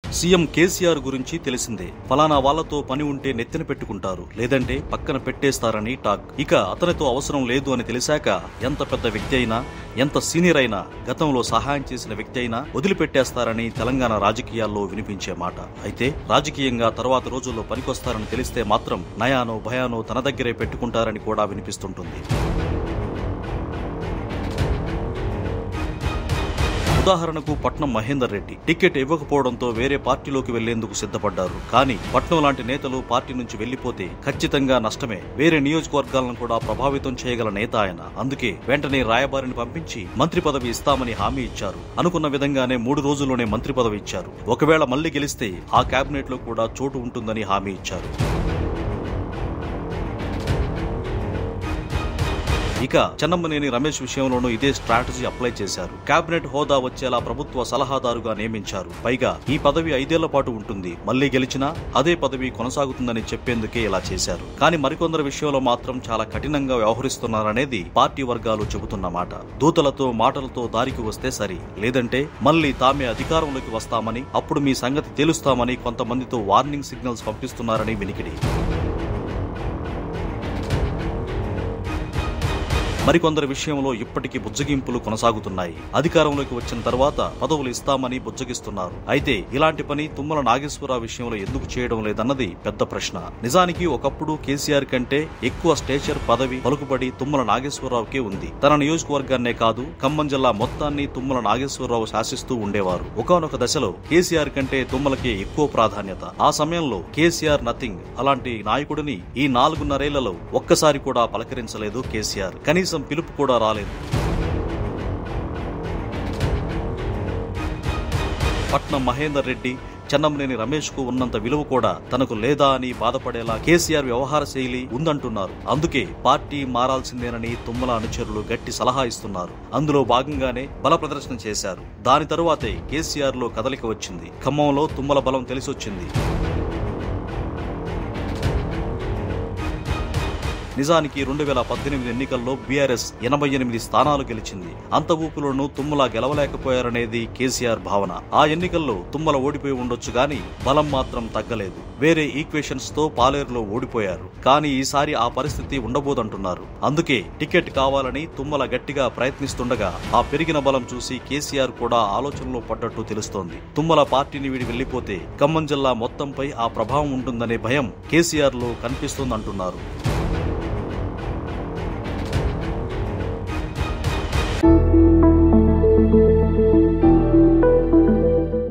CM KCR గురించి తెలిసిందే ఫలానా వాళ్లతో పని ఉంటే నెత్తిన పెట్టుకుంటారు లేదంటే పక్కన పెట్టేస్తారని టాక్ ఇక అతనితో అవసరం లేదు అని తెలిసాక ఎంత పెద్ద వ్యక్తి అయినా ఎంత సీనియర్ అయినా గతంలో సహాయం చేసిన వ్యక్తి అయినా వదిలిపెట్టేస్తారని తెలంగాణ రాజకీయాల్లో వినిపించే మాట అయితే రాజకీయంగా తర్వాత రోజుల్లో పనికొస్తారని తెలిస్తే మాత్రం నయానో భయానో తన దగ్గరే పెట్టుకుంటారని కూడా వినిపిస్తుంటుంది ఉదాహరణకు పట్నం మహేందర్ రెడ్డి టికెట్ ఇవ్వకపోవడంతో వేరే పార్టీలోకి వెళ్లేందుకు సిద్ధపడ్డారు కానీ పట్నం లాంటి నేతలు పార్టీ నుంచి వెళ్లిపోతే ఖచ్చితంగా నష్టమే వేరే నియోజకవర్గాలను కూడా ప్రభావితం చేయగల నేత ఆయన అందుకే వెంటనే రాయబారిని పంపించి మంత్రి పదవి ఇస్తామని హామీ ఇచ్చారు అనుకున్న విధంగానే మూడు రోజుల్లోనే మంత్రి పదవి ఇచ్చారు ఒకవేళ మళ్లీ గెలిస్తే ఆ కేబినెట్ లో కూడా చోటు ఉంటుందని హామీ ఇచ్చారు ఇక చెన్నమ్మనేని రమేష్ విషయంలోనూ ఇదే స్ట్రాటజీ అప్లై చేశారు కేబినెట్ హోదా వచ్చేలా ప్రభుత్వ సలహాదారుగా నియమించారు పైగా ఈ పదవి ఐదేళ్ల పాటు ఉంటుంది మళ్లీ గెలిచినా అదే పదవి కొనసాగుతుందని చెప్పేందుకే ఇలా చేశారు కానీ మరికొందరి విషయంలో మాత్రం చాలా కఠినంగా వ్యవహరిస్తున్నారనేది పార్టీ వర్గాలు చెబుతున్నమాట దూతలతో మాటలతో దారికి వస్తే సరి లేదంటే మళ్లీ తామే అధికారంలోకి వస్తామని అప్పుడు మీ సంగతి తెలుస్తామని కొంతమందితో వార్నింగ్ సిగ్నల్స్ పంపిస్తున్నారని వినికిడి మరికొందరి విషయంలో ఇప్పటికీ బుజ్జగింపులు కొనసాగుతున్నాయి అధికారంలోకి వచ్చిన తర్వాత పదవులు ఇస్తామని బుజ్జగిస్తున్నారు అయితే ఇలాంటి పని తుమ్మల నాగేశ్వరరావు విషయంలో ఎందుకు చేయడం లేదన్నది పెద్ద ప్రశ్న నిజానికి ఒకప్పుడు కేసీఆర్ కంటే ఎక్కువ స్టేచర్ పదవి పలుకుబడి తుమ్మల నాగేశ్వరరావుకే ఉంది తన నియోజకవర్గాన్నే కాదు ఖమ్మం జిల్లా మొత్తాన్ని తుమ్మల నాగేశ్వరరావు శాసిస్తూ ఉండేవారు ఒకనొక దశలో కేసీఆర్ కంటే తుమ్మలకే ఎక్కువ ప్రాధాన్యత ఆ సమయంలో కేసీఆర్ నథింగ్ అలాంటి నాయకుడిని ఈ నాలుగున్నరేళ్లలో ఒక్కసారి కూడా పలకరించలేదు కేసీఆర్ కనీసం పిలుపు కూడా రాలేదు పట్నం మహేందర్ రెడ్డి చెన్నంనేని రమేష్ కు ఉన్నంత విలువ కూడా తనకు లేదా అని బాధపడేలా కేసీఆర్ వ్యవహార శైలి ఉందంటున్నారు అందుకే పార్టీ మారాల్సిందేనని తుమ్మల అనుచరులు గట్టి సలహా ఇస్తున్నారు అందులో భాగంగానే బల ప్రదర్శన చేశారు దాని తరువాతే కేసీఆర్ లో కదలిక వచ్చింది ఖమ్మంలో తుమ్మల బలం తెలిసొచ్చింది నిజానికి రెండు వేల పద్దెనిమిది ఎన్నికల్లో బీఆర్ఎస్ ఎనభై ఎనిమిది స్థానాలు గెలిచింది అంత ఊపులోనూ తుమ్మల గెలవలేకపోయారనేది కేసీఆర్ భావన ఆ ఎన్నికల్లో తుమ్మల ఓడిపోయి ఉండొచ్చు గాని బలం మాత్రం తగ్గలేదు వేరే ఈక్వేషన్స్ తో పాలేరులో ఓడిపోయారు కానీ ఈసారి ఆ పరిస్థితి ఉండబోదంటున్నారు అందుకే టికెట్ కావాలని తుమ్మల గట్టిగా ప్రయత్నిస్తుండగా ఆ పెరిగిన బలం చూసి కేసీఆర్ కూడా ఆలోచనలో పడ్డట్టు తెలుస్తోంది తుమ్మల పార్టీని వీడి వెళ్లిపోతే ఖమ్మం జిల్లా మొత్తంపై ఆ ప్రభావం ఉంటుందనే భయం కేసీఆర్ లో కనిపిస్తోందంటున్నారు